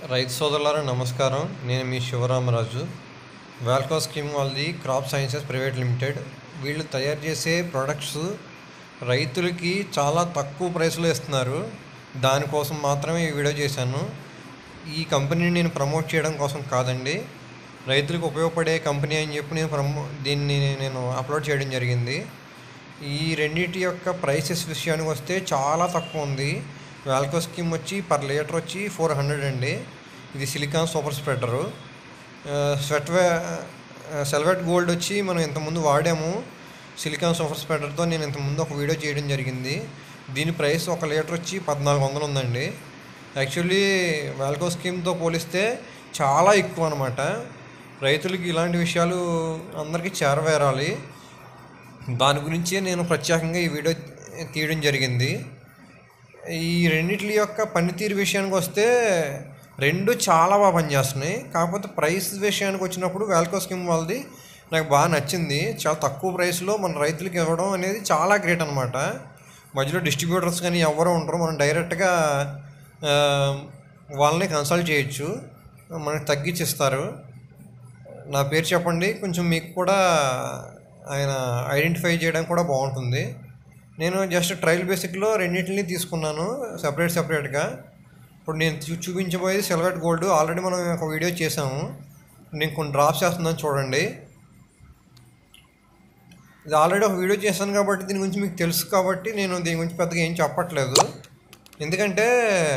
రైతు సోదరులారా నమస్కారం నేను మీ శివరామరాజు వాల్కో స్కీమ్ వాళ్ళది క్రాప్ సైన్సెస్ ప్రైవేట్ లిమిటెడ్ వీళ్ళు తయారు చేసే ప్రొడక్ట్స్ రైతులకి చాలా తక్కువ ప్రైస్లో ఇస్తున్నారు దానికోసం మాత్రమే ఈ వీడియో చేశాను ఈ కంపెనీని నేను ప్రమోట్ చేయడం కోసం కాదండి రైతులకు ఉపయోగపడే కంపెనీ అని చెప్పి నేను ప్రమో దీన్ని నేను అప్లోడ్ చేయడం జరిగింది ఈ రెండింటి యొక్క ప్రైసెస్ విషయానికి వస్తే చాలా తక్కువ ఉంది వాల్కో స్కీమ్ వచ్చి పర్ లీటర్ వచ్చి ఫోర్ హండ్రెడ్ అండి ఇది సిలికాన్ సూపర్ స్ప్రెడరు స్వెట్ సెల్వెట్ గోల్డ్ వచ్చి మనం ఇంతకుముందు వాడాము సిలికాన్ సూపర్ స్ప్రెడర్తో నేను ఇంతకుముందు ఒక వీడియో చేయడం జరిగింది దీని ప్రైస్ ఒక లీటర్ వచ్చి పద్నాలుగు వందలు ఉందండి యాక్చువల్లీ వాల్కో స్కీమ్తో పోలిస్తే చాలా ఎక్కువ అనమాట రైతులకి ఇలాంటి విషయాలు అందరికీ చేరవేరాలి దాని గురించే నేను ప్రత్యేకంగా ఈ వీడియో తీయడం జరిగింది ఈ రెండిటి యొక్క పనితీరు విషయానికి వస్తే రెండు చాలా బాగా పనిచేస్తున్నాయి కాకపోతే ప్రైస్ విషయానికి వచ్చినప్పుడు వాల్కో స్కీమ్ వాళ్ళది నాకు బాగా నచ్చింది చాలా తక్కువ ప్రైస్లో మన రైతులకి ఇవ్వడం అనేది చాలా గ్రేట్ అనమాట మధ్యలో డిస్ట్రిబ్యూటర్స్ కానీ ఎవరు ఉండరు మనం డైరెక్ట్గా ఆ, వాళ్ళని కన్సల్ట్ చేయొచ్చు మనకి తగ్గించిస్తారు నా పేరు చెప్పండి కొంచెం మీకు కూడా ఆయన ఐడెంటిఫై చేయడానికి కూడా బాగుంటుంది నేను జస్ట్ ట్రయల్ బేసిక్లో రెండింటిని తీసుకున్నాను సపరేట్ సపరేట్గా ఇప్పుడు నేను చూ చూపించబోయేది సిల్వెట్ గోల్డ్ ఆల్రెడీ మనం ఒక వీడియో చేసాము నేను కొన్ని డ్రాప్స్ చేస్తున్నాను చూడండి ఇది ఆల్రెడీ ఒక వీడియో చేశాను కాబట్టి దీని గురించి మీకు తెలుసు కాబట్టి నేను దీని గురించి పెద్దగా ఏం చెప్పట్లేదు ఎందుకంటే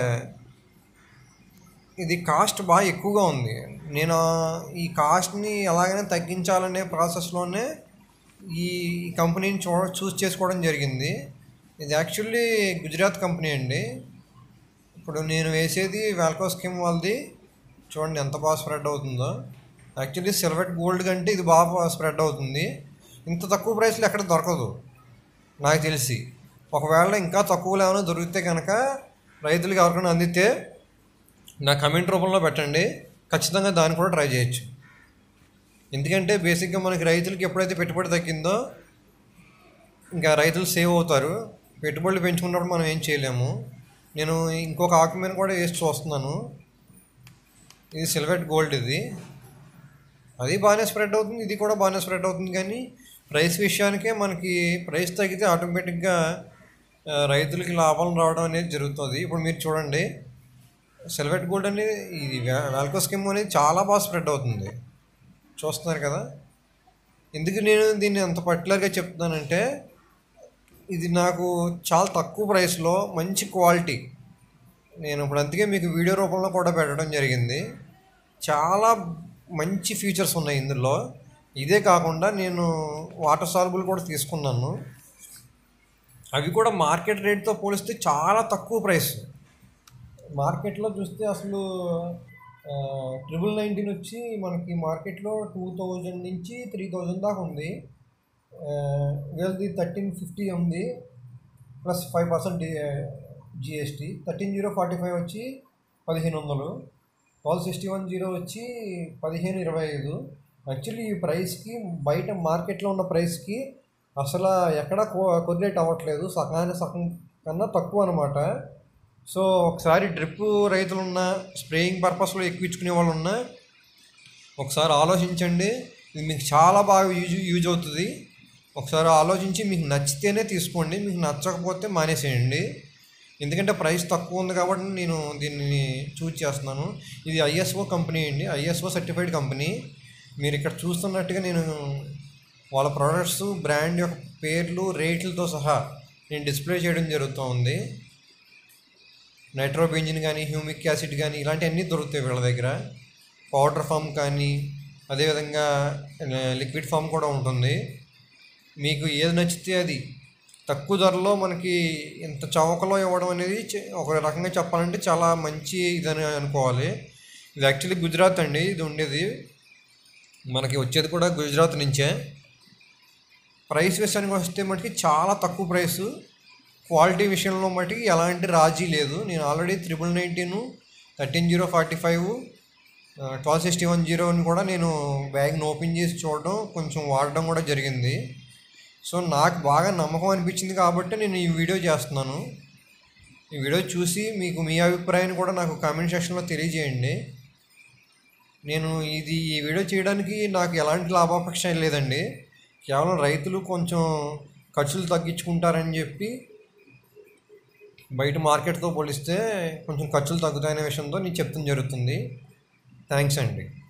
ఇది కాస్ట్ బాగా ఎక్కువగా ఉంది నేను ఆ- ఈ కాస్ట్ని ఎలాగైనా తగ్గించాలనే ప్రాసెస్లోనే ఈ కంపెనీని చూ చూస్ చేసుకోవడం జరిగింది ఇది యాక్చువల్లీ గుజరాత్ కంపెనీ అండి ఇప్పుడు నేను వేసేది వాల్కో స్కీమ్ వాళ్ళది చూడండి ఎంత బాగా స్ప్రెడ్ అవుతుందో యాక్చువల్లీ సిల్వెట్ గోల్డ్ కంటే ఇది బాగా స్ప్రెడ్ అవుతుంది ఇంత తక్కువ ప్రైస్లో ఎక్కడ దొరకదు నాకు తెలిసి ఒకవేళ ఇంకా తక్కువలో ఏమైనా దొరికితే కనుక రైతులకు ఎవరికైనా అందితే నా కమెంట్ రూపంలో పెట్టండి ఖచ్చితంగా దాన్ని కూడా ట్రై చేయొచ్చు ఎందుకంటే బేసిక్గా మనకి రైతులకి ఎప్పుడైతే పెట్టుబడి తగ్గిందో ఇంకా రైతులు సేవ్ అవుతారు పెట్టుబడులు పెంచుకున్నప్పుడు మనం ఏం చేయలేము నేను ఇంకొక ఆకు మీద కూడా వేసి చూస్తున్నాను ఇది సిల్వెట్ గోల్డ్ ఇది అది బాగానే స్ప్రెడ్ అవుతుంది ఇది కూడా బాగానే స్ప్రెడ్ అవుతుంది కానీ ప్రైస్ విషయానికే మనకి ప్రైస్ తగ్గితే ఆటోమేటిక్గా ఆ, రైతులకి లాభాలు రావడం అనేది జరుగుతుంది ఇప్పుడు మీరు చూడండి సిల్వెట్ గోల్డ్ అనేది ఇది వాల్కో స్కీమ్ అనేది చాలా బాగా స్ప్రెడ్ అవుతుంది చూస్తున్నారు కదా ఎందుకు నేను దీన్ని అంత పర్టికులర్గా చెప్తున్నానంటే ఇది నాకు చాలా తక్కువ ప్రైస్లో మంచి క్వాలిటీ నేను ఇప్పుడు అందుకే మీకు వీడియో రూపంలో కూడా పెట్టడం జరిగింది చాలా మంచి ఫీచర్స్ ఉన్నాయి ఇందులో ఇదే కాకుండా నేను వాటర్ సాల్బుల్ కూడా తీసుకున్నాను అవి కూడా మార్కెట్ రేట్తో పోలిస్తే చాలా తక్కువ ప్రైస్ మార్కెట్లో చూస్తే అసలు ట్రిపుల్ నైన్టీన్ వచ్చి మనకి మార్కెట్లో టూ థౌజండ్ నుంచి త్రీ థౌజండ్ దాకా ఉంది ఆ, వీళ్ళది థర్టీన్ ఫిఫ్టీ ఉంది plus five percent G S T thirteen zero forty five వచ్చి పదిహేను వందలు ట్వెల్వ్ సిక్స్టీ వన్ జీరో వచ్చి పదిహేను ఇరవై ఐదు యాక్చువల్లీ ఈ ప్రైస్కి బయట మార్కెట్లో ఉన్న ప్రైస్కి అసలు ఎక్కడ కొరిలేట్ అవ్వట్లేదు సగానికి సగం కన్నా తక్కువ అనమాట సో ఒకసారి డ్రిప్ రైతులు ఉన్న స్ప్రేయింగ్ పర్పస్లో ఎక్కించుకునే వాళ్ళు ఉన్నా ఒకసారి ఆలోచించండి ఇది మీకు చాలా బాగా యూజ్ యూజ్ అవుతుంది ఒకసారి ఆలోచించి మీకు నచ్చితేనే తీసుకోండి మీకు నచ్చకపోతే మానేసేయండి ఎందుకంటే ప్రైస్ తక్కువ ఉంది కాబట్టి నేను దీన్ని చూజ్ చేస్తున్నాను ఇది ఐఎస్ఓ కంపెనీ అండి ఐఎస్ఓ సర్టిఫైడ్ కంపెనీ మీరు ఇక్కడ చూస్తున్నట్టుగా నేను వాళ్ళ ప్రోడక్ట్స్ బ్రాండ్ యొక్క పేర్లు రేట్లతో సహా నేను డిస్ప్లే చేయడం జరుగుతుంది నైట్రోబెంజిన్ కానీ హ్యూమిక్ యాసిడ్ కానీ ఇలాంటివన్నీ దొరుకుతాయి వీళ్ళ దగ్గర పౌడర్ ఫామ్ కానీ అదేవిధంగా లిక్విడ్ ఫామ్ కూడా ఉంటుంది మీకు ఏది నచ్చితే అది తక్కువ ధరలో మనకి ఇంత చౌకలో ఇవ్వడం అనేది చ- ఒక రకంగా చెప్పాలంటే చాలా మంచి ఇదని అనుకోవాలి ఇది యాక్చువల్లీ గుజరాత్ అండి ఇది ఉండేది మనకి వచ్చేది కూడా గుజరాత్ నుంచే ప్రైస్ విషయానికి వస్తే మటుకి చాలా తక్కువ ప్రైస్ క్వాలిటీ విషయంలో మటుకి ఎలాంటి రాజీ లేదు నేను already triple nineteen thirteen zero forty five twelve sixty one జీరోని కూడా నేను బ్యాగ్ని ఓపెన్ చేసి చూడడం కొంచెం వాడడం కూడా జరిగింది సో నాకు బాగా నమ్మకం అనిపించింది కాబట్టి నేను ఈ వీడియో చేస్తున్నాను ఈ వీడియో చూసి మీకు మీ అభిప్రాయాన్ని కూడా నాకు కామెంట్ సెక్షన్లో తెలియజేయండి నేను ఇది ఈ వీడియో చేయడానికి నాకు ఎలాంటి లాభాపేక్ష లేదండి కేవలం రైతులు కొంచెం ఖర్చులు తగ్గించుకుంటారని చెప్పి బయట మార్కెట్తో పోలిస్తే కొంచెం ఖర్చులు తగ్గుతాయనే విషయంతో నేను చెప్తాం జరుగుతుంది థ్యాంక్స్ అండి